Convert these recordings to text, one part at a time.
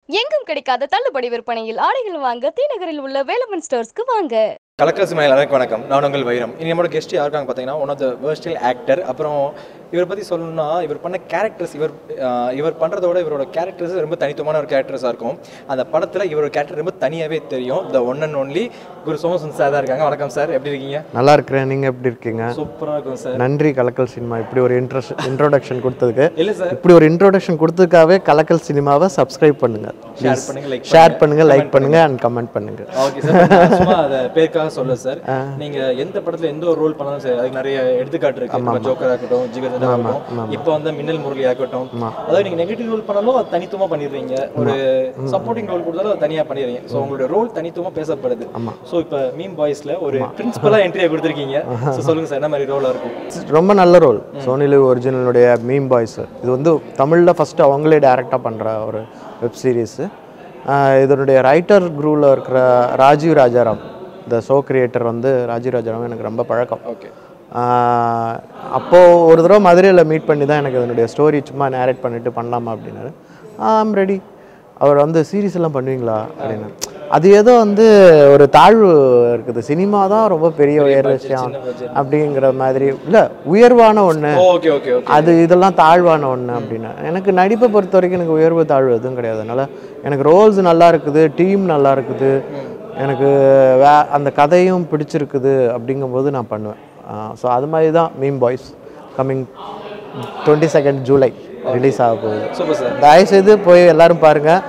எங்கும் கிடைக்காத தள்ளுபடி விற்பனையில் ஆடைகள் வாங்க தீநகரில் உள்ள வேலவன் ஸ்டோர்ஸ்க்கு வாங்க கலக்கல் சிமையில் அனைவருக்கும் வணக்கம் நான் உங்கள் வைரம் இனி நம்மளோட கெஸ்ட் யாருக்காங்க பார்த்தீங்கன்னா ஒன் ஆஃப் த வேர்ஸ்டில் ஆக்டர் அப்புறம் இவரை பற்றி சொல்லணும்னா இவர் பண்ண கேரக்டர்ஸ் இவர் ஆஹ், இவர் பண்ணுறத விட இவரோட கேரக்டர்ஸ் ரொம்ப தனித்துவமான ஒரு கேரக்டர்ஸாக இருக்கும் அந்த படத்தில் இவரோட கேரக்டர் ரொம்ப தனியாகவே தெரியும் the one and only Guru Somasundaram sir தான் இருக்காங்க வணக்கம் சார் எப்படி இருக்கீங்க நல்லா இருக்கிறேன் நீங்கள் எப்படி இருக்கீங்க சூப்பராக இருக்கும் சார் நன்றி கலக்கல் சினிமா இப்படி ஒரு இன்ட்ரெஸ்ட் இன்ட்ரோடக்ஷன் கொடுத்ததுக்கு இல்லை சார் இப்படி ஒரு இன்ட்ரோடக்ஷன் கொடுத்ததுக்காகவே கலக்கல் சினிமாவை சப்ஸ்கிரைப் பண்ணுங்க ஷேர் பண்ணுங்க லைக் ஷேர் பண்ணுங்க லைக் பண்ணுங்க அண்ட் கமெண்ட் பண்ணுங்க ஓகே சார் நான் சும்மா அதை பேருக்காக சொல்ல சார் நீங்க எந்த படத்துல எந்த ஒரு ரோல் பண்ணாலும் சரி அதுக்கு நிறைய எடுத்துக்காட்டு இருக்கு இப்போ ஜோக்கரா இருக்கட்டும் ஜிகர்தண்டா இருக்கட்டும் இப்போ வந்து மின்னல் முரளி ஆகட்டும் அதாவது நீங்க நெகட்டிவ் ரோல் பண்ணாலும் அது தனித்துவமா பண்ணிடுறீங்க ஒரு சப்போர்ட்டிங் ரோல் கொடுத்தாலும் அது தனியா பண்ணிடுறீங்க ஸோ உங்களோட ரோல் தனித்துவமா பேசப்படுது ஸோ இப்போ மீம் பாய்ஸ்ல ஒரு பிரின்சிபலா என்ட்ரியா கொடுத்துருக்கீங்க ஸோ சொல்லுங்க சார் என்ன மாதிரி ரோலா இருக்கும் ரொம்ப நல்ல ரோல் சோனிலு ஒரிஜினலுடைய மீம் பாய்ஸ் இது வந்து தமிழில் ஃபஸ்ட்டு அவங்களே டைரக்டாக பண்ணுற ஒரு வெப் சீரிஸு இதனுடைய ரைட்டர் குரூவில் இருக்கிற ராஜீவ் ராஜாராம் இந்த ஷோ கிரியேட்டர் வந்து ராஜீவ் ராஜாராம் எனக்கு ரொம்ப பழக்கம் ஓகே ஆஹ் அப்போது ஒரு தடவை மதுரையில் மீட் பண்ணி தான் எனக்கு அதனுடைய ஸ்டோரி சும்மா நேரேட் பண்ணிட்டு பண்ணலாமா அப்படின்னாரு ஆம் ரெடி அவர் வந்து சீரிஸ் எல்லாம் பண்ணுவீங்களா அப்படின்னு அது ஏதோ வந்து ஒரு தாழ்வு இருக்குது சினிமா தான் ரொம்ப பெரிய உயர் விஷயம் அப்படிங்கிற மாதிரி இல்லை உயர்வான ஒன்று ஓகே ஓகே ஓகே அது இதெல்லாம் தாழ்வான ஒன்று அப்படின்னு எனக்கு நடிப்பை பொறுத்த வரைக்கும் எனக்கு உயர்வு தாழ்வு எதுவும் கிடையாது அதனால் எனக்கு ரோல்ஸ் நல்லா இருக்குது டீம் நல்லா இருக்குது எனக்கு வே அந்த கதையும் பிடிச்சிருக்குது அப்படிங்கும்போது நான் பண்ணுவேன் ஸோ அது மாதிரி தான் meme boys coming twenty second July release ஆக போகுது சூப்பர் சார் தயவுசெய்து போய் எல்லாரும் பாருங்கள்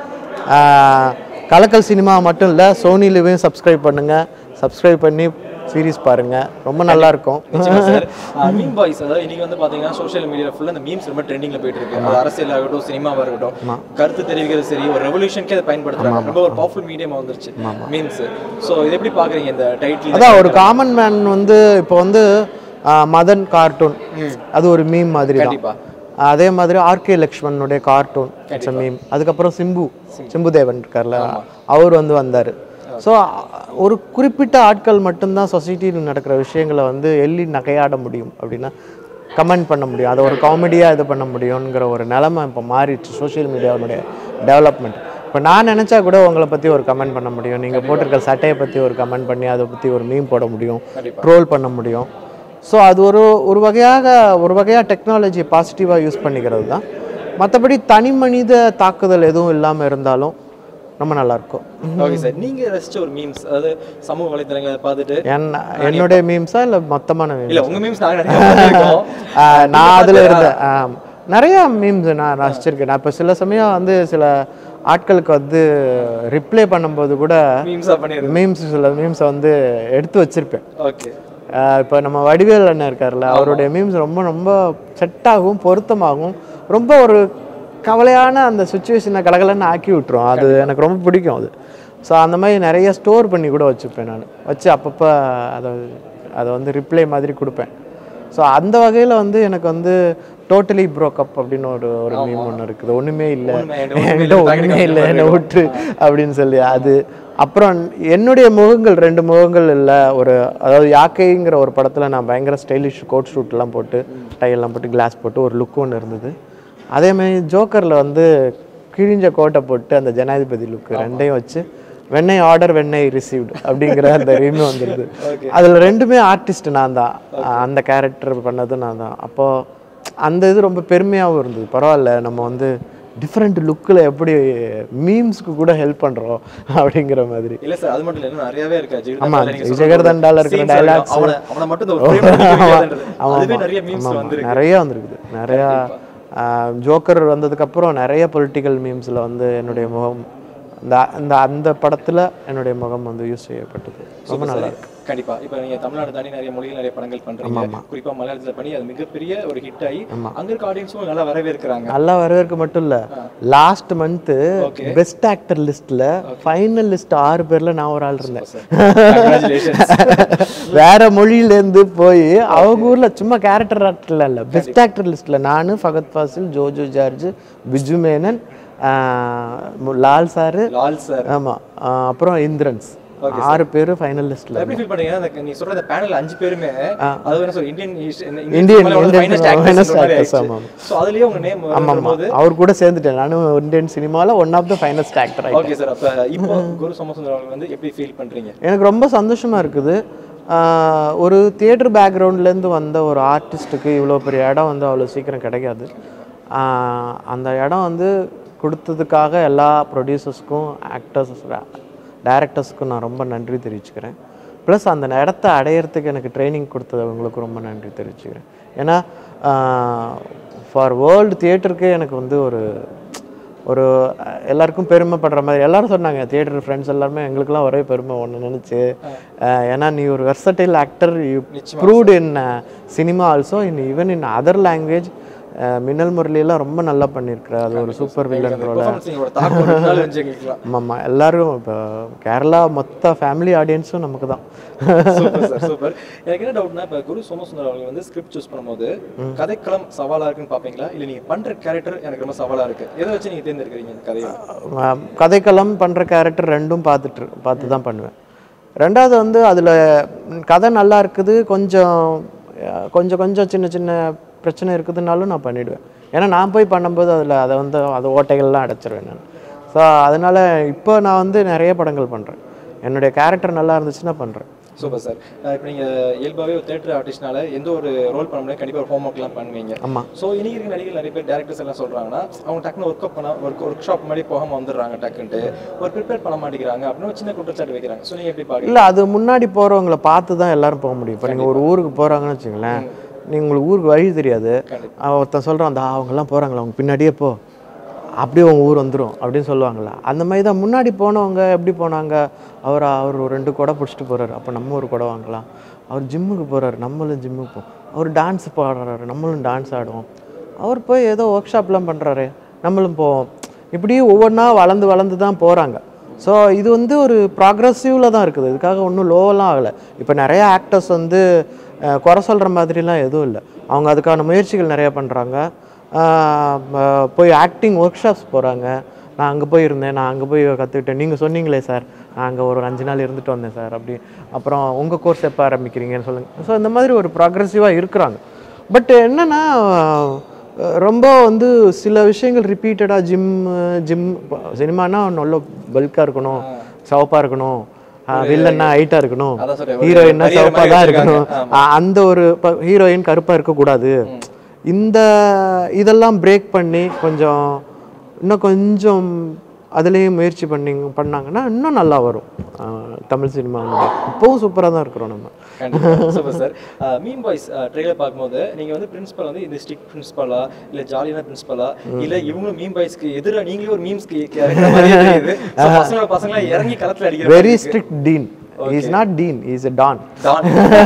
கலக்கல் சினிமா மட்டும் இல்லை சோனி லிவையும் சப்ஸ்கிரைப் பண்ணுங்கள் சப்ஸ்கிரைப் பண்ணி சீரிஸ் பாருங்கள் ரொம்ப நல்லா இருக்கும் சார் மீம் பாய்ஸ் அதாவது இன்னைக்கு வந்து பாத்தீங்கன்னா சோஷியல் மீடியா ஃபுல்லா இந்த மீம்ஸ் ரொம்ப ட்ரெண்டிங்ல போயிட்டு இருக்கு அது அரசியல் ஆகட்டும் சினிமாவா இருக்கட்டும் கருத்து தெரிவிக்கிறது சரி ஒரு ரெவல்யூஷனுக்கே அதை பயன்படுத்துறாங்க ரொம்ப ஒரு பவர்ஃபுல் மீடியம் வந்துருச்சு மீம்ஸ் சோ இது எப்படி பாக்குறீங்க இந்த டைட்டில் அதான் ஒரு காமன் மேன் வந்து இப்போ வந்து ஆ, மதன் கார்ட்டூன் அது ஒரு மீம் மாதிரி தான் கண்டிப்பா அதே மாதிரி ஆர்கே லக்ஷ்மணுடைய கார்ட்டூன் இட்ஸ் மீம் அதுக்கப்புறம் சிம்பு சிம்பு தேவன் இருக்கார்ல அவர் வந்து வந்தார் ஸோ ஒரு குறிப்பிட்ட ஆட்கள் மட்டும்தான் சொசைட்டியில் நடக்கிற விஷயங்களை வந்து எள்ளி நகையாட முடியும் அப்படின்னா கமெண்ட் பண்ண முடியும் அதை ஒரு காமெடியாக இது பண்ண முடியுங்கிற ஒரு நிலைமை இப்போ மாறிடுச்சு சோஷியல் மீடியாவுடைய டெவலப்மெண்ட் இப்போ நான் நினச்சா கூட உங்களை பற்றி ஒரு கமெண்ட் பண்ண முடியும் நீங்கள் போட்டிருக்க சட்டையை பற்றி ஒரு கமெண்ட் பண்ணி அதை பற்றி ஒரு மீம் போட முடியும் ட்ரோல் பண்ண முடியும் ஸோ அது ஒரு ஒரு வகையாக ஒரு வகையாக டெக்னாலஜி பாசிட்டிவாக யூஸ் பண்ணிக்கிறது தான் மற்றபடி தனி மனித தாக்குதல் எதுவும் இல்லாமல் இருந்தாலும் ரொம்ப நல்லாயிருக்கும் ஓகே சார் நீங்க ரசிச்ச ஒரு மீம்ஸ் அதாவது சமூக வலைத்தளங்களை பார்த்துட்டு என் என்னுடைய மீம்ஸா இல்லை மொத்தமான மீம்ஸ் இல்ல உங்க மீம்ஸ் நாங்க நிறைய பார்த்திருக்கோம். நான் அதில் இருந்தேன் ஆம். நிறைய மீம்ஸ் நான் ரசிச்சிருக்கேன் நான் இப்போ சில சமயம் வந்து சில ஆட்களுக்கு வந்து ரிப்ளை பண்ணும்போது கூட மீம்ஸா பண்ணிருக்கோம் மீம்ஸ் சில மீம்ஸை வந்து எடுத்து வச்சிருப்பேன் ஓகே இப்போ நம்ம வடிவேல் அண்ணன் இருக்கார்ல அவருடைய மீம்ஸ் ரொம்ப ரொம்ப செட்டாகவும் பொருத்தமாகவும் ரொம்ப ஒரு கவலையான அந்த சுச்சுவேஷனை கலகலன்னு ஆக்கி விட்டுரும் அது எனக்கு ரொம்ப பிடிக்கும் அது ஸோ அந்த மாதிரி நிறைய ஸ்டோர் பண்ணி கூட வச்சுப்பேன் நான் வச்சு அப்பப்போ அதை அதை வந்து ரிப்ளை மாதிரி கொடுப்பேன் ஸோ அந்த வகையில் வந்து எனக்கு வந்து டோட்டலி ப்ரோக்கப் அப்படின்னு ஒரு ஒரு மீம் ஒன்று இருக்குது ஒன்றுமே இல்லை உண்மை, என்கிட்ட ஒண்ணுமே என்கிட்ட இல்லை, ஒன்றுமே இல்லை பாக்கெட் என்னை விட்டு அப்படின்னு சொல்லி அது அப்புறம் என்னுடைய முகங்கள் ரெண்டு முகங்கள் இல்லை ஒரு அதாவது யாக்கைங்கிற ஒரு படத்தில் நான் பயங்கர ஸ்டைலிஷ் கோட் ஷூட்லாம் போட்டு டையெல்லாம் போட்டு கிளாஸ் போட்டு ஒரு லுக் ஒன்று இருந்தது அதே மாதிரி ஜோக்கரில் வந்து கிழிஞ்ச கோட்டை போட்டு அந்த ஜனாதிபதி லுக் ரெண்டையும் வச்சு வெண்ணெய் ஆர்டர் வெண்ணெய் ரிசீவ்டு அப்படிங்கிற அந்த ரீமே வந்துருது அதில் ரெண்டுமே ஆர்டிஸ்ட் நான் தான் அந்த கேரக்டர் பண்ணதும் நான் தான் அப்போது அந்த இது ரொம்ப பெருமையாகவும் இருந்தது பரவாயில்ல நம்ம வந்து டிஃப்ரெண்ட் லுக்கில் எப்படி மீம்ஸ்க்கு கூட ஹெல்ப் பண்ணுறோம் அப்படிங்கிற மாதிரி இல்ல சார் அது மட்டும் இல்ல இன்னும் நிறையவே இருக்கா ஆமா, ஜெகதண்டால நீங்க சொல்ற ஜெகதண்டால இருக்கிற scenes இருக்கட்டும், dialogues. அவன அவன மட்டும் இந்த ஒரு frame ல நிக்க வைக்காதுன்றது. அதுவே நிறைய மீம்ஸ் ஆமா, வந்திருக்கு நிறைய வந்திருக்குது நிறையா ஜோக்கர் வந்ததுக்கப்புறம் நிறைய பொலிட்டிக்கல் மீம்ஸில் வந்து என்னுடைய முகம் இந்த இந்த அந்த படத்தில் என்னுடைய முகம் வந்து யூஸ் செய்யப்பட்டது ரொம்ப நல்லா இருக்கு கண்டிப்பா இப்ப நீங்க தமிழ்நாடு தாண்டி நிறைய மொழிகள் நிறைய படங்கள் பண்றீங்க குறிப்பா மலையாளத்துல பண்ணி அது மிகப்பெரிய ஒரு ஹிட் ஆகி அங்க இருக்க ஆடியன்ஸும் நல்லா வரவேற்கிறாங்க நல்லா வரவேற்க மட்டும் இல்லை லாஸ்ட் மந்த்து பெஸ்ட் ஆக்டர் லிஸ்ட்டில் ஃபைனல் லிஸ்ட் ஆறு பேரில் நான் ஒரு ஆள் இருந்தேன் கங்க்ராச்சுலேஷன்ஸ் வேற மொழியிலேருந்து போய் அவங்க ஊரில் சும்மா கேரக்டர் ஆக்டர்ல இல்லை பெஸ்ட் ஆக்டர் லிஸ்ட்டில் நான் ஃபகத் ஃபாசில் ஜோஜோ ஜார்ஜ் பிஜு மேனன் ஆஹ் லால் சாரு லால் சார் ஆமாம் அப்புறம் இந்திரன்ஸ் ஆறு பேர் ஃபைனலிஸ்ட்டில் எப்படி ஃபீல் பண்ணீங்க அந்த நீ சொல்ற அந்த பேனல் அஞ்சு பேருமே அது என்ன சொல்ற Indian Indian- Indian finest finest actors, actors ஆமா, ஆமா. சோ அதுலயே உங்க நேம் ஆமாம் வரும்போது அவர் கூட சேர்ந்துட்டேன் நானும் இந்தியன் சினிமாவில் one of the finest actor ஆகிட்டேன் ஓகே சார் அப்ப இப்போ குரு சோமசுந்தரம் அவர்கள் வந்து எப்படி ஃபீல் பண்றீங்க எனக்கு ரொம்ப சந்தோஷமாக இருக்குது ஆஹ் ஒரு தியேட்டர் பேக்ரவுண்ட்லேருந்து வந்த ஒரு ஆர்டிஸ்ட்டுக்கு இவ்வளோ பெரிய இடம் வந்து அவ்வளோ சீக்கிரம் கிடைக்காது ஆஹ் அந்த இடம் வந்து கொடுத்ததுக்காக எல்லா ப்ரொடியூசர்ஸ்க்கும் ஆக்டர்ஸ் டைரக்டர்ஸ்க்கும் நான் ரொம்ப நன்றி தெரிவிச்சுக்கிறேன் ப்ளஸ் அந்த இடத்த அடையிறதுக்கு எனக்கு ட்ரைனிங் கொடுத்தவங்களுக்கு ரொம்ப நன்றி தெரிவிச்சுக்கிறேன் ஏன்னா ஃபார் வேர்ல்டு தியேட்டருக்கே எனக்கு வந்து ஒரு ஒரு அஹ், எல்லாருக்கும் பெருமைப்படுற மாதிரி எல்லாரும் சொன்னாங்க தியேட்டர் ஃப்ரெண்ட்ஸ் எல்லாருமே எங்களுக்கெல்லாம் ஒரே பெருமை ஒன்று நினச்சி ஏன்னா நீ ஒரு versatile actor you proved in cinema also in even in other language Minnal முரளியெல்லாம் ரொம்ப நல்லா பண்ணியிருக்கிற அது ஒரு சூப்பர் வில்லன் ரோல பெர்ஃபார்மன்ஸ் நீங்களோட தாக்கம் ரெண்டு நாள் இருந்துச்சு எங்களுக்குலாம் ஆமாம் எல்லாரும் இப்போ கேரளா மொத்த ஃபேமிலி ஆடியன்ஸும் நமக்கு தான் சூப்பர் சார் சூப்பர் எனக்கு என்ன டவுட்னா இப்போ குரு சோமசுந்தரம் அவர்கள் வந்து ஸ்கிரிப்ட் சூஸ் பண்ணும்போது கதைக்களம் சவாலா இருக்குன்னு பாப்பீங்களா இல்ல நீங்க பண்ற கேரக்டர் எனக்கு ரொம்ப சவாலா இருக்கு எதை வச்சு நீங்க தேர்ந்தெடுக்கிறீங்க இந்த கதையை ஆஹ் கதைக்களம் பண்ணுற கேரக்டர் ரெண்டும் பார்த்துட்டு பார்த்து தான் பண்ணுவேன் ரெண்டாவது வந்து அதில் கதை நல்லா இருக்குது கொஞ்சம் அஹ் கொஞ்சம் கொஞ்சம் சின்ன சின்ன பிரச்சனை இருக்குதுனாலும் நான் பண்ணிடுவேன் ஏன்னா நான் போய் பண்ணும்போது அதில் அதை வந்து அது ஓட்டைகள்லாம் அடைச்சிருவேன் நான் ஸோ அதனால் இப்போ நான் வந்து நிறைய படங்கள் பண்ணுறேன் என்னுடைய கேரக்டர் நல்லா இருந்துச்சுன்னா பண்ணுறேன் சூப்பர் சார் இப்போ நீங்க இயல்பாவே ஒரு தேட்டர் ஆர்டிஸ்ட்னால எந்த ஒரு ரோல் பண்ண முடியாது கண்டிப்பா ஒரு ஹோம் ஒர்க்லாம் பண்ணுவீங்க ஆமா. ஸோ இன்னைக்கு இருக்க நடிகர்கள் நிறைய பேர் டேரக்டர்ஸ் எல்லாம் சொல்றாங்கன்னா அவங்க டக்குனு ஒர்க் அப் பண்ண ஒர்க் ஒர்க் ஷாப் மாதிரி போகாம வந்துடுறாங்க டக்குன்ட்டு ஒரு ப்ரிப்பேர் பண்ண மாட்டேங்கிறாங்க அப்படின்னு ஒரு சின்ன குற்றச்சாட்டு வைக்கிறாங்க ஸோ நீங்க எப்படி பாக்குறீங்க இல்லை அது முன்னாடி போகிறவங்கள பார்த்து தான் எல்லாரும் போக முடியும் இப்போ நீங்கள் ஒரு ஊருக்கு போகிறாங்கன்னு வச்சுங்களேன் நீங்கள் உங்களுக்கு ஊருக்கு வழி தெரியாது அவன் ஒருத்தன் சொல்கிறான் அந்த அவங்கெல்லாம் போகிறாங்களா அவங்க பின்னாடியே போ அப்படியே உங்க ஊர் வந்துடும் அப்படின்னு சொல்லுவாங்கள்ல அந்த மாதிரி தான் முன்னாடி போனவங்க எப்படி போனாங்க அவர் அவர் ஒரு ரெண்டு குடை பிடிச்சிட்டு போகிறாரு அப்போ நம்ம ஒரு குடை வாங்கலாம் அவர் ஜிம்முக்கு போகிறாரு நம்மளும் ஜிம்முக்கு போவோம் அவர் டான்ஸ் பாடுறாரு நம்மளும் டான்ஸ் ஆடுவோம் அவர் போய் ஏதோ ஒர்க் ஷாப்லாம் பண்ணுறாரு நம்மளும் போவோம் இப்படி ஒவ்வொன்றா வளர்ந்து வளர்ந்து தான் போகிறாங்க ஸோ இது வந்து ஒரு ப்ராக்ரஸிவில் தான் இருக்குது இதுக்காக ஒன்றும் லோவெல்லாம் ஆகலை இப்போ நிறைய ஆக்டர்ஸ் வந்து அஹ், குறை சொல்கிற மாதிரிலாம் எதுவும் இல்லை அவங்க அதுக்கான முயற்சிகள் நிறைய பண்ணுறாங்க போய் ஆக்டிங் ஒர்க் ஷாப்ஸ் போகிறாங்க நான் அங்கே போய் இருந்தேன் நான் அங்கே போய் கற்றுக்கிட்டேன் நீங்கள் சொன்னீங்களே சார் நான் அங்கே ஒரு அஞ்சு நாள் இருந்துட்டு வந்தேன் சார் அப்படி அப்புறம் உங்கள் கோர்ஸ் எப்போ ஆரம்பிக்கிறீங்கன்னு சொல்லுங்கள் ஸோ இந்த மாதிரி ஒரு ப்ராக்ரெசிவாக இருக்கிறாங்க பட் என்னென்னா ரொம்ப வந்து சில விஷயங்கள் ரிப்பீட்டடாக ஜிம் ஜிம் சினிமானா நல்ல பல்காக இருக்கணும் சவப்பாக இருக்கணும் வில்லன்னா ஹைட்டாக இருக்கணும் அதான் சொல்றேன். ஒரு ஹீரோயின்னா career சவப்பாக மாதிரி தான் வச்சிருக்காங்க. இருக்கணும் அ- அந்த ஒரு ஹீரோயின் கருப்பாக இருக்கக்கூடாது இந்த இதெல்லாம் பிரேக் பண்ணி கொஞ்சம் இன்னும் கொஞ்சம் அதுலேயும் முயற்சி பண்ணி பண்ணாங்கன்னா இன்னும் நல்லா வரும் அஹ், தமிழ் சினிமா இப்போவும் சூப்பராக தான் இருக்கிறோம் நம்ம super sir meme boys trailer பார்க்கும்போது நீங்க வந்து பிரின்சிபல் வந்து இந்த ஸ்ட்ரிக்ட் பிரின்சிபலா இல்ல ஜாலியான பிரின்சிபலா இல்ல இவங்களும் மீன் பாய்ஸ்க்கு எதிராக நீங்களே ஒரு மீம்ஸ்க்கு மாதிரியே தெரியுது So, பசங்களோட பசங்களா இறங்கி களத்துல அடிக்கிற very strict dean is not dean is a don Don.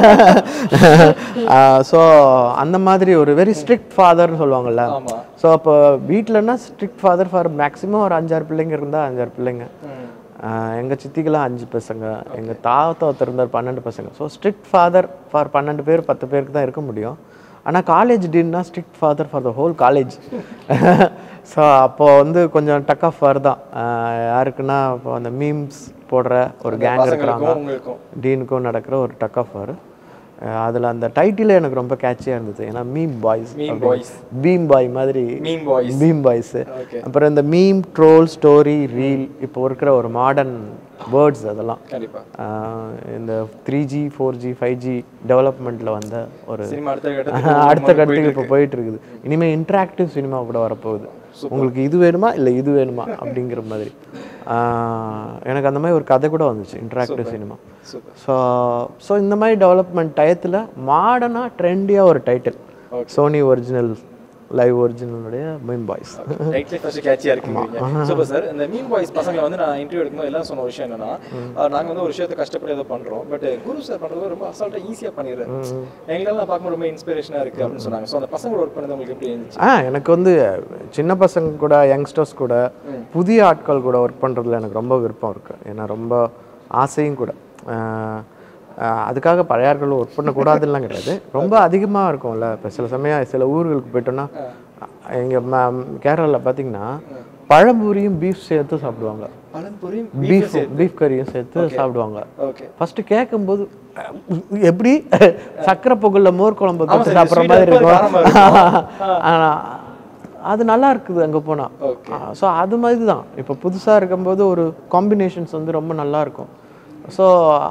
So அந்த மாதிரி ஒரு வெரி ஸ்ட்ரிக்ட் ஃபாதர்னு சொல்லுவாங்கல்ல ஆமா. ஸோ அப்போ வீட்டிலன்னா ஸ்ட்ரிக்ட் ஃபாதர் ஃபார் மேக்ஸிமம் ஒரு அஞ்சாறு பிள்ளைங்க இருந்தால் அஞ்சாறு பிள்ளைங்க எங்கள் சித்திக்கெல்லாம் அஞ்சு பசங்க எங்கள் தாத்தா ஒருத்தர் இருந்தார் பன்னெண்டு பசங்க ஸோ ஸ்ட்ரிக்ட் ஃபாதர் ஃபார் பன்னெண்டு பேர் பத்து பேருக்கு தான் இருக்க முடியும் ஆனால் காலேஜ் டீன்னா strict father for the whole college so அப்போ வந்து கொஞ்சம் டக் ஆஃப் ஃபார் தான் ஆஹ் யாருக்குன்னா இப்போ அந்த மீம்ஸ் போடுற ஒரு கேங் இருக்கிறாங்க பசங்களுக்கும் உங்களுக்கும் டீனுக்கும் நடக்கிற ஒரு டக் ஆஃப் வார் அதில் அந்த டைட்டிலே எனக்கு ரொம்ப கேட்சியாக இருந்தது ஏன்னா meme boys Meme boys. Bheem boy மாதிரி meme boys meme boys Okay. அப்புறம் இந்த மீம் ட்ரோல் ஸ்டோரி ரீல் இப்போ இருக்கிற ஒரு மாடர்ன் வேர்ட்ஸ் அதெல்லாம் கண்டிப்பா ஆஹ் இந்த three G four G five G டெவலப்மெண்ட்டில் வந்த ஒரு சினிமா அடுத்த கட்டத்துக்கு அடுத்த கட்டத்துக்கு இப்போ போயிட்டு இருக்குது இனிமேல் இன்ட்ராக்டிவ் சினிமா கூட வரப்போகுது உங்களுக்கு இது வேணுமா இல்லை இது வேணுமா அப்படிங்கிற மாதிரி ஆஹ் எனக்கு அந்த மாதிரி ஒரு கதை கூட வந்துச்சு interactive cinema super so so இந்த மாதிரி டெவலப்மெண்ட் டயத்தில் மாடர்னாக ட்ரெண்டியாக ஒரு டைட்டில் சோனி ஒரிஜினல் லைவ் ஒரிஜினலுடைய மீன் பாய்ஸ் டைட்டில் ஃபர்ஸ்ட் கேட்சியா இருக்குங்க சூப்பர் சார் இந்த மீன் பாய்ஸ் பசங்களை வந்து நான் இன்டர்வியூ எடுக்கும்போது எல்லாம் சொன்ன ஒரு விஷயம் என்னன்னா அஹ், நாங்க வந்து ஒரு விஷயத்தை கஷ்டப்பட்டு ஏதோ பண்றோம் பட் குரு சார் பண்றது ரொம்ப அசால்ட்டா ஈஸியா பண்ணிடுறாரு எங்களெல்லாம் பார்க்கும்போது ரொம்ப இன்ஸ்பிரேஷனா இருக்கு அப்படின்னு சொன்னாங்க ஸோ அந்த பசங்களோட ஒர்க் பண்ணது உங்களுக்கு எப்படி இருந்துச்சு ஆ எனக்கு வந்து சின்ன பசங்க கூட யங்ஸ்டர்ஸ் கூட புதிய ஆட்கள் கூட ஒர்க் பண்ணுறதுல எனக்கு ரொம்ப விருப்பம் இருக்குது ஏன்னா ரொம்ப ஆசையும் கூட ஆஹ் ஆஹ் அதுக்காக பழைய ஆட்கள் ஒர்க் பண்ணக்கூடாதுலாம் கிடையாது ரொம்ப அதிகமாக இருக்கும்ல இப்போ சில சமயம் சில ஊர்களுக்கு போயிட்டோன்னா எங்கள் கேரளாவில் பார்த்தீங்கன்னா பழம்பூரியும் பீஃப் சேர்த்து சாப்பிடுவாங்க பழம்பொரி பீஃப் பீஃப் கறியும் சேர்த்து சாப்பிடுவாங்க ஓகே ஃபர்ஸ்ட் கேட்கும்போது எப்படி சக்கரை பொங்கல்ல மோர் குழம்பு ஆமா தொட்டு சார், சாப்பிட்ற sweet மாதிரி ரொம்ப காரமா இருக்கும் ஆனா, அது நல்லா இருக்குது அங்க போனா Okay. ஸோ அது மாதிரி தான் இப்போ புதுசா இருக்கும்போது ஒரு காம்பினேஷன்ஸ் வந்து ரொம்ப நல்லா இருக்கும் ஸோ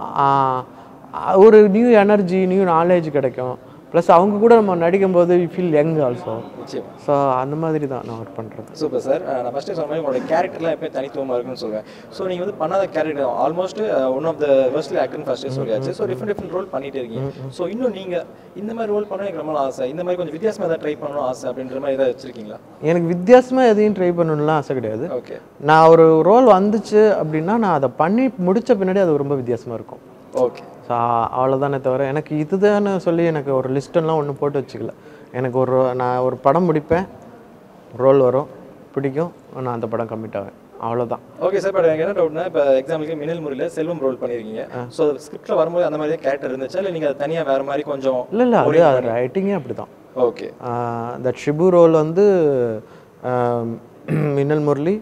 ஒரு நியூ எனர்ஜி நியூ நாலேஜ் கிடைக்கும் ப்ளஸ் அவங்க கூட நம்ம நடிக்கும்போது ஃபீல் யங் ஆல்சோ நிச்சயமா ஸோ அந்த மாதிரி தான் நான் ஒர்க் பண்ணுறது சூப்பர் சார் நான் ஃபஸ்ட்டு சொன்ன மாதிரி உங்களோட கேரக்டர்லாம் எப்பயும் தனித்துவமாக இருக்குன்னு சொல்லுவேன் ஸோ நீங்கள் வந்து பண்ணாத character almost one of the versatile ஆக்டர்னு ஃபஸ்ட்டு சொல்லியாச்சு ஸோ டிஃப்ரெண்ட் டிஃப்ரெண்ட் ரோல் பண்ணிட்டு இருக்கீங்க ஸோ இன்னும் நீங்கள் இந்த மாதிரி ரோல் பண்ண எனக்கு ரொம்ப ஆசை இந்த மாதிரி கொஞ்சம் வித்தியாசமாக ஏதாவது ட்ரை பண்ணணும் ஆசை அப்படின்ற மாதிரி ஏதாவது வச்சிருக்கீங்களா எனக்கு வித்தியாசமாக எதையும் ட்ரை பண்ணணும்லாம் ஆசை கிடையாது ஓகே நான் ஒரு ரோல் வந்துச்சு அப்படின்னா நான் அதை பண்ணி முடிச்ச பின்னாடி அது ரொம்ப வித்தியாசமாக இருக்கும் ஓகே ஸோ அவ்வளோதானே தவிர எனக்கு இதுதானே சொல்லி எனக்கு ஒரு லிஸ்ட்டெல்லாம் ஒன்றும் போட்டு வச்சுக்கல எனக்கு ஒரு நான் ஒரு படம் முடிப்பேன் ரோல் வரும் பிடிக்கும் நான் அந்த படம் கம்மிட் ஆவேன் அவ்வளோதான் ஓகே சார் பட் எனக்கு என்ன டவுட்னா இப்போ எக்ஸாம்பிளுக்கு மினல் முறையில் செல்வம் ரோல் பண்ணியிருக்கீங்க ஸோ ஸ்கிரிப்டில் வரும்போது அந்த மாதிரி கேரக்டர் இருந்துச்சா இல்லை நீங்கள் அதை தனியாக வேறு மாதிரி கொஞ்சம் இல்லை இல்லை அது அது ரைட்டிங்கே அப்படி தான் ஓகே தட் ஷிபு ரோல் வந்து ஆஹ், மின்னல் முரளி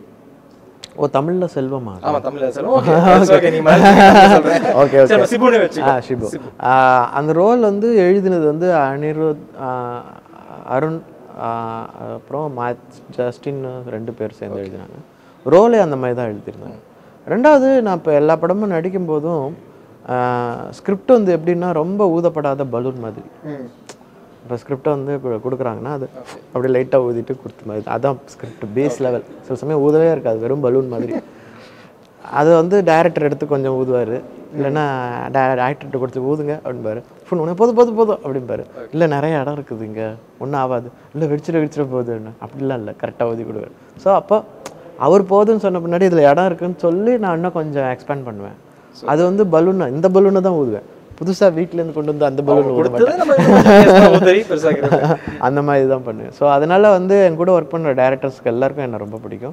ஓ தமிழில் செல்வமா அது? ஆமாம் தமிழில் செல்வம் ஓகே ஓகே நீ சொல்கிறேன் ஓகே ஓகே சரி சிபுனே வச்சு ஆ ஷிபு ஆ, அந்த ரோல் வந்து எழுதினது வந்து அனிருத் ஆ, அருண் ஆ, அப்புறம் மா ஜஸ்டின் ரெண்டு பேர் சேர்ந்து எழுதினாங்க ரோலே அந்த மாதிரி தான் எழுதியிருந்தாங்க ரெண்டாவது நான் இப்போ எல்லா படமும் நடிக்கும் போதும் ஸ்கிரிப்ட் வந்து எப்படின்னா ரொம்ப ஊதப்படாத பலூன் மாதிரி ம் இப்போ ஸ்கிரிப்டை வந்து கு- கொடுக்குறாங்கன்னா அது அப்படியே லைட்டாக ஊதிட்டு கொடுத்த மாதிரி அதான் ஸ்கிரிப்ட் பேஸ் லெவல் சில சமயம் ஊதவே இருக்காது வெறும் பலூன் மாதிரி அது வந்து டைரக்டர் எடுத்து கொஞ்சம் ஊதுவார் இல்லைன்னா ஆக்டர்கிட்ட கொடுத்து ஊதுங்க அப்படிம்பாரு ஃபோன் உடனே போதும் போதும் போதும் அப்படிம்பாரு இல்லை நிறைய இடம் இருக்குது இங்கே ஒன்றும் ஆகாது இல்லை வெடிச்சிட வெடிச்சிட போகுதுன்னு அப்படிலாம் இல்லை கரெக்டாக ஊதி கொடுவாரு ஸோ அப்போ அவர் போதுன்னு சொன்ன பின்னாடி இதில் இடம் இருக்குன்னு சொல்லி நான் இன்னும் கொஞ்சம் எக்ஸ்பேண்ட் பண்ணுவேன் அது வந்து பலூன் இந்த பலூனை தான் ஊதுவேன் புதுசாக வீட்டிலேருந்து கொண்டு வந்து அந்த பலூன் ஊத மாட்டேன் கொடுத்தது நம்ம இன்னும் உதறி பெருசாக அந்த மாதிரி தான் பண்ணுவேன் ஸோ அதனால் வந்து என் கூட ஒர்க் பண்ணுற டேரக்டர்ஸ்க்கு எல்லாருக்கும் என்னை ரொம்ப பிடிக்கும்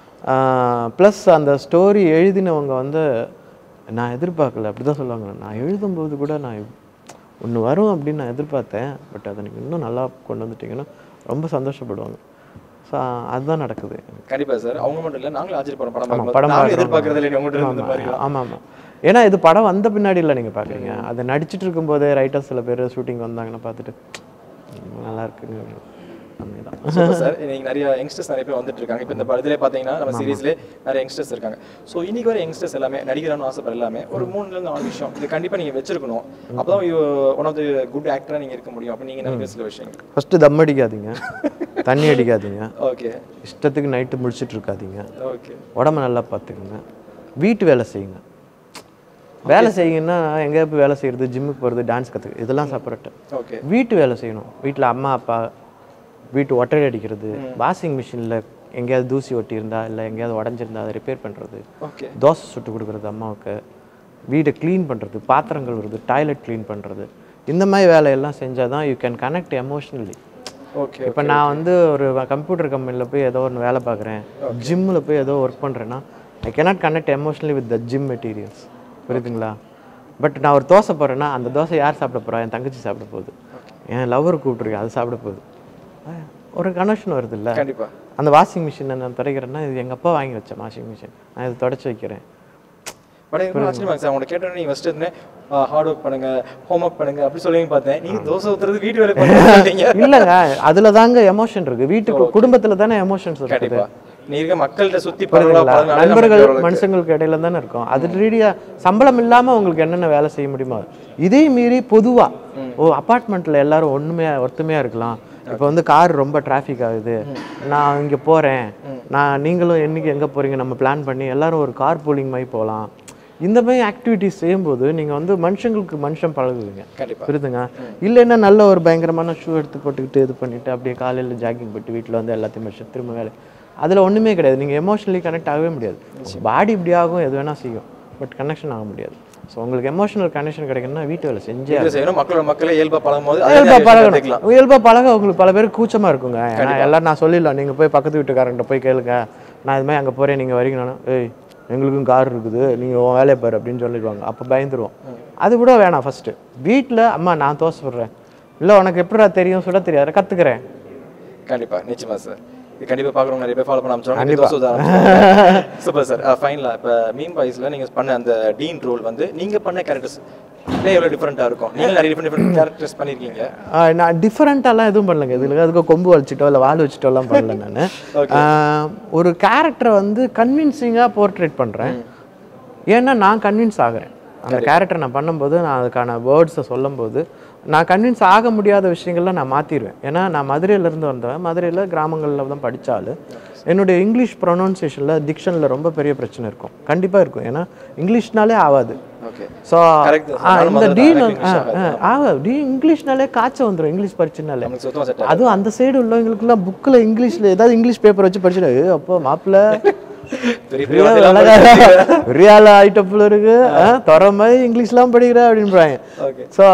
ப்ளஸ் அந்த ஸ்டோரி எழுதினவங்க வந்து நான் எதிர்பார்க்கல அப்படி தான் சொல்லுவாங்க நான் எழுதும்போது கூட நான் ஒன்று வரும் அப்படின்னு நான் எதிர்பார்த்தேன் பட் அதை நீங்கள் இன்னும் நல்லா கொண்டு வந்துட்டீங்கன்னா ரொம்ப சந்தோஷப்படுவாங்க ஸோ அதுதான் நடக்குது கண்டிப்பா சார் அவங்க மட்டும் இல்ல நாங்களும் ஆச்சரியப்படுறோம் படம் ஆமா, பார்க்கும்போது படம் நாங்களும் பார்க்குறோம். எதிர்பார்க்கறது இல்லை உங்கள்கிட்ட இந்த மாதிரி ஆமாம் ஆமாம் ஏன்னா இது படம் வந்த பின்னாடி இல்லை நீங்கள் பார்க்குறீங்க அதை நடிச்சிட்டு இருக்கும்போதே ரைட்டர்ஸ் சில பேர் ஷூட்டிங் வந்தாங்கன்னா பார்த்துட்டு "ம், நல்லா இருக்குங்க அந்த தான் சூப்பர் சார் இன்னைக்கு நிறைய யங்ஸ்டர்ஸ் நிறைய பேர் வந்துட்டு இருக்காங்க இப்போ இந்த படத்திலே பார்த்தீங்கன்னா நம்ம சீரிஸ்லேயே நிறைய யங்ஸ்டர்ஸ் இருக்காங்க ஸோ இன்னைக்கு வர யங்ஸ்டர்ஸ் எல்லாமே நடிகரான ஆசைப்பட எல்லாமே ஒரு மூணுல இருந்து நாலு விஷயம் இது கண்டிப்பா நீங்க வச்சிருக்கணும் அப்பதான் ஒன் ஆஃப் தி குட் ஆக்டரா நீங்க இருக்க முடியும் அப்ப நீங்க நினைக்கிற சில விஷயங்கள் ஃபஸ்ட்டு தம் அடிக்காதீங்க தண்ணி அடிக்காதீங்க ஓகே இஷ்டத்துக்கு நைட்டு முடிச்சிட்டு இருக்காதீங்க ஓகே உடம்ப நல்லா பார்த்துக்குங்க வீட்டு வேலை செய்யுங்க வேலை செய்யுங்கன்னா எங்கேயா போய் வேலை செய்கிறது ஜிம்முக்கு போகிறது டான்ஸ் கற்றுக்கு இதெல்லாம் செப்பரேட்டு ஓகே வீட்டு வேலை செய்யணும் வீட்டில் அம்மா அப்பா வீட்டு ஒட்டடை அடிக்கிறது வாஷிங் மிஷினில் எங்கேயாவது தூசி ஒட்டியிருந்தா இல்லை எங்கேயாவது உடஞ்சிருந்தா அதை ரிப்பேர் பண்ணுறது ஓகே தோசை சுட்டு கொடுக்குறது அம்மாவுக்கு வீடை க்ளீன் பண்ணுறது பாத்திரங்கள் வருது டாய்லெட் க்ளீன் பண்ணுறது இந்த மாதிரி வேலையெல்லாம் செஞ்சால் தான் you can connect emotionally okay இப்போ நான் வந்து ஒரு கம்ப்யூட்டர் கம்பெனியில் போய் ஏதோ ஒன்று வேலை பார்க்குறேன் ஜிம்மில் போய் ஏதோ ஒர்க் பண்ணுறேன்னா I cannot connect emotionally with the gym materials புரியுதுங்களா பட் நான் ஒரு தோசை போடுறேன்னா அந்த தோசை யார் சாப்பிட போகிறா என் தங்கச்சி சாப்பிட போகுது என் லவர் கூப்பிட்ருக்கேன் அது சாப்பிட போகுது அஹ் ஒரு கனெக்ஷன் வருது இல்லை கண்டிப்பா அந்த வாஷிங் மிஷினை நான் துடைக்கிறேன்னா இது எங்கள் அப்பா வாங்கி வச்சேன் வாஷிங் மிஷின் நான் இதை தொடச்சி வைக்கிறேன் பட் எனக்கு ஆச்சரியமா சார் உங்களை கேட்டோன்னே நீங்க ஃபர்ஸ்ட் இருந்தேன் ஹார்ட் ஒர்க் பண்ணுங்க ஹோம் ஒர்க் பண்ணுங்க அப்படி சொல்லி பார்த்தேன் நீங்க தோசை ஊத்துறது வீட்டு வேலை பண்ணுறீங்க இல்லைங்க அதில் தாங்க எமோஷன் இருக்குது வீட்டுக்கு குடும்பத்தில் தானே எமோஷன்ஸ் இருக்குது கண்டிப்பா நீ இருக்க மக்கள்கிட்ட சுத்தி பரவலா புரியுதுங்களா பழகுனாலே நண்பர்கள் நமக்கு ஓரளவுக்கு- மனுஷங்களுக்கு இடையில தானே இருக்கும் அது ரீதியா சம்பளம் இல்லாம உங்களுக்கு என்னென்ன வேலை செய்ய முடியுமோ இதே மீறி பொதுவா ஓ அப்பார்ட்மெண்ட்ல எல்லாரும் ஒண்ணுமையா ஒத்துமையா இருக்கலாம் இப்போ வந்து கார் ரொம்ப டிராஃபிக் ஆகுது நான் இங்க போறேன் நான் நீங்களும் என்னைக்கு எங்க போறீங்க நம்ம பிளான் பண்ணி எல்லாரும் ஒரு கார் பூலிங் மாதிரி போகலாம் இந்த மாதிரி ஆக்டிவிட்டிஸ் செய்யும்போது நீங்க வந்து மனுஷங்களுக்கு மனுஷன் பழகுவீங்க கண்டிப்பா புரியுதுங்க இல்லைன்னா நல்ல ஒரு பயங்கரமான ஷூ எடுத்து போட்டுக்கிட்டு இது பண்ணிட்டு அப்படியே காலையில் ஜாகிங் போட்டு வீட்டில் வந்து எல்லாத்தையும் முடிச்சு திரும்ப வேலை அதில் ஒன்றுமே கிடையாது நீங்கள் எமோஷனலி கனெக்ட் ஆகவே முடியாது பாடி இப்படி ஆகும் எது வேணால் செய்யும் பட் கனெக்ஷன் ஆக முடியாது ஸோ உங்களுக்கு எமோஷனல் கனெக்ஷன் கிடைக்கணும்னா வீட்டு வேலை செஞ்சே இது செய்யணும் மக்களோட மக்களே இயல்பா பழகும் போது இயல்பா கற்றுக்கலாம் பழகணும் இயல்பா பழக உங்களுக்கு பல பேருக்கு கூச்சமாக இருக்குங்க ஏன்னா எல்லாரும் நான் சொல்லிடலாம் நீங்கள் போய் பக்கத்து வீட்டுக்காரங்கிட்ட போய் கேளுங்க நான் இது மாதிரி அங்கே போகிறேன் நீங்கள் வரீங்கன்னு ஏய் எங்களுக்கும் கார் இருக்குது நீங்கள் உன் வேலையை பாரு அப்படின்னு சொல்லிடுவாங்க அப்போ பயந்துருவோம் அது கூட வேணாம் ஃபஸ்ட்டு வீட்டில் அம்மா நான் தோசை சுடுறேன் இல்லை உனக்கு எப்படிடா தெரியும் சுட தெரியாது கற்றுக்கிறேன் கண்டிப்பா நிச்சயமா சார் இது கண்டிப்பா பாக்குறவங்க நிறைய பேர் ஃபாலோ பண்ண கண்டிப்பா. ஆரம்பிச்சாங்க சூப்பர் சார் ஃபைனலா இப்போ மீன் பாய்ஸ்ல நீங்க பண்ண அந்த டீன் ரோல் வந்து நீங்க பண்ண கேரக்டர்ஸ் எவ்வளவு டிஃபரெண்டா இருக்கும் நீங்க நிறைய டிஃபரெண்ட் டிஃபரெண்ட் கேரக்டர்ஸ் பண்ணிருக்கீங்க ஆஹ் நான் டிஃப்ரெண்ட்டாலாம் எதுவும் பண்ணலங்க இதில் அதுக்கு கொம்பு வலிச்சிட்டோ இல்லை வால் வச்சுட்டோலாம் பண்ணல நான் ஒரு கேரக்டரை வந்து கன்வின்சிங்காக போர்ட்ரேட் பண்ணுறேன் ஏன்னா நான் கன்வின்ஸ் ஆகுறேன் அந்த கேரக்டர் நான் பண்ணும்போது நான் அதுக்கான வேர்ட்ஸை சொல்லும்போது நான் கன்வின்ஸ் ஆக முடியாத விஷயங்கள்லாம் நான் மாற்றிடுவேன் ஏன்னா நான் மதுரையிலேருந்து வந்தவன் மதுரையில் கிராமங்களில் தான் படித்தாலும் என்னுடைய இங்கிலீஷ் ப்ரொனவுன்சியேஷனில் டிக்ஷனில் ரொம்ப பெரிய பிரச்சனை இருக்கும் கண்டிப்பாக இருக்கும் ஏன்னா இங்கிலீஷ்னாலே ஆகாது ஓகே ஸோ Correct தான். நானும் இந்த முதல்ல டீன் direct English ஆகாது டி இங்கிலீஷ்னாலே காய்ச்சல் வந்துடும் இங்கிலீஷ் படிச்சுனாலே நமக்கு சுத்தமா செட் அதுவும் அந்த சைடு உள்ளவங்களுக்குலாம் புக்கில் இங்கிலீஷில் ஏதாவது இங்கிலீஷ் பேப்பர் வச்சு படிச்சுட்டு "ஏய், அப்போ மாப்பிள்ள பெரிய பெரிய வார்த்தையெல்லாம் ரியால ஐட்டப்பில் இருக்கு துற மாதிரி இங்கிலீஷ்லாம் படிக்கிற அப்படின்றாங்க ஓகே ஸோ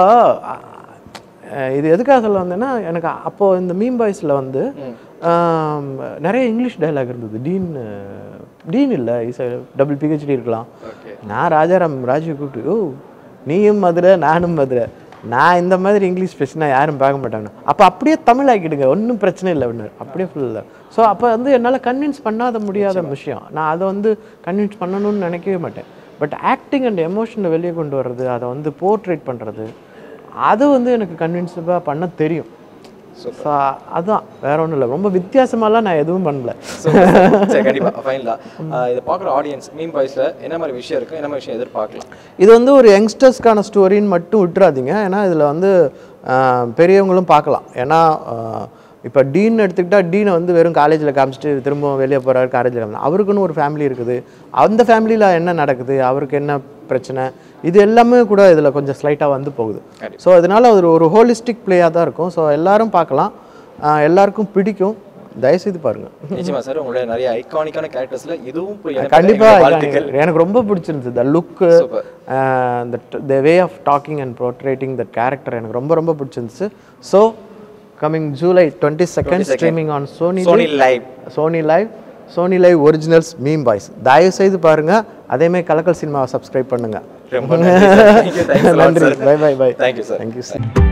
இது எதுக்காக சொல்ல வந்தேன்னா எனக்கு அப்போது இந்த மீம் பாய்ஸில் வந்து ஆம், நிறைய இங்கிலீஷ் டயலாக் இருந்தது டீன் டீன் இல்லை டபுள் பிஹெச்டி இருக்கலாம் ஓகே நான் ராஜாராம் ராஜீவ் கூப்பிட்டு ஓ நீயும் மதுரை நானும் மதுரை நான் இந்த மாதிரி இங்கிலீஷ் பேசினா யாரும் பார்க்க மாட்டாங்க அப்போ அப்படியே தமிழ் ஆக்கிடுங்க ஒன்றும் பிரச்சனை இல்லை ஒன்று அப்படியே ஃபுல்லாக ஸோ அப்போ வந்து என்னால் கன்வின்ஸ் பண்ணாத முடியாத விஷயம் நான் அதை வந்து கன்வின்ஸ் பண்ணணும்னு நினைக்கவே மாட்டேன் பட் ஆக்டிங் அண்ட் எமோஷனை வெளியே கொண்டு வர்றது அதை வந்து போர்ட்ரேட் பண்ணுறது அது வந்து எனக்கு கன்வின்ஸாக பண்ண தெரியும் ஸோ அதான் வேற ஒன்றும் இல்லை ரொம்ப வித்தியாசமாலாம் நான் எதுவும் பண்ணல சரி கண்டிப்பா ஃபைனலா இதை பார்க்குற ஆடியன்ஸ் மீன் பாய்ஸ்ல என்ன மாதிரி விஷயம் இருக்கு என்ன மாதிரி விஷயம் எதிர்பார்க்கலாம் இது வந்து ஒரு யங்ஸ்டர்ஸ்க்கான ஸ்டோரின்னு மட்டும் விட்டுறாதீங்க ஏன்னா இதில் வந்து ஆஹ், பெரியவங்களும் பார்க்கலாம் ஏன்னா இப்போ டீன் எடுத்துக்கிட்டா டீனை வந்து வெறும் காலேஜில் காமிச்சிட்டு திரும்ப வெளியே போகிறாரு காலேஜில் காமிச்சு அவருக்குன்னு ஒரு ஃபேமிலி இருக்குது அந்த ஃபேமிலியில் என்ன நடக்குது அவருக்கு என்ன பிரச்சனை இது எல்லாமே கூட இதில் கொஞ்சம் ஸ்லைட்டாக வந்து போகுது ஸோ அதனால ஒரு ஒரு ஹோலிஸ்டிக் பிளேயாக தான் இருக்கும் ஸோ எல்லாரும் பார்க்கலாம் ஆஹ், எல்லாருக்கும் பிடிக்கும் தயவுசெய்து பாருங்கள் நிச்சயமா சார் உங்களுடைய நிறைய ஐகானிக்கான கேரக்டர்ஸ்ல இதுவும் போய் எனக்கு கண்டிப்பா எங்களோட வாழ்த்துக்கள் எனக்கு ரொம்ப பிடிச்சிருந்தது the look Super. The way of talking and portraying that character எனக்கு ரொம்ப ரொம்ப பிடிச்சிருந்துச்சு so coming July twenty second streaming on Sony Sony LIV Sony LIV Sony LIV originals meme boys தயவு செய்து பாருங்க அதேமாதிரி கலக்கல் சினிமாவை சப்ஸ்கிரைப் பண்ணுங்க ரொம்ப நன்றி சார் தேங்க்யூ தேங்க்ஸ் நன்றி bye bye bye thank you sir thank you sir